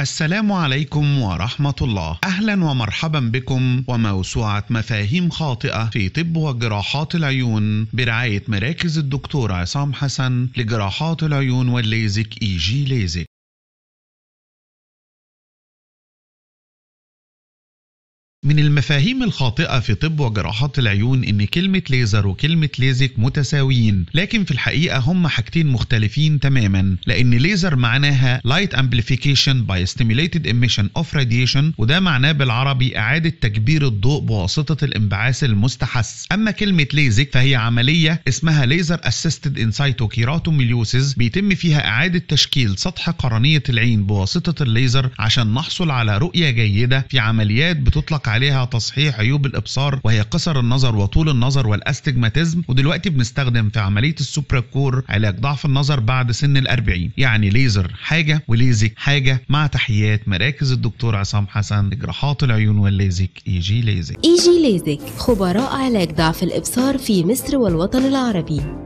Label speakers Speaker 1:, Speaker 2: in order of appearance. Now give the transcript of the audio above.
Speaker 1: السلام عليكم ورحمة الله أهلا ومرحبا بكم وموسوعة مفاهيم خاطئة في طب وجراحات العيون برعاية مراكز الدكتور عصام حسن لجراحات العيون والليزك إي جي ليزك من المفاهيم الخاطئة في طب وجراحات العيون إن كلمة ليزر وكلمة ليزك متساويين، لكن في الحقيقة هم حاجتين مختلفين تماما، لأن ليزر معناها Light Amplification by Stimulated Emission of Radiation وده معناه بالعربي إعادة تكبير الضوء بواسطة الانبعاث المستحث، أما كلمة ليزك فهي عملية اسمها ليزر Assisted In Situ Keratomiliosis بيتم فيها إعادة تشكيل سطح قرنية العين بواسطة الليزر عشان نحصل على رؤية جيدة في عمليات بتطلق عليها تصحيح عيوب الابصار وهي قصر النظر وطول النظر والاستجماتيزم ودلوقتي بنستخدم في عمليه السوبراكور علاج ضعف النظر بعد سن الأربعين يعني ليزر حاجه وليزك حاجه مع تحيات مراكز الدكتور عصام حسن لجراحات العيون والليزك اي جي ليزك
Speaker 2: اي جي ليزك خبراء علاج ضعف الابصار في مصر والوطن العربي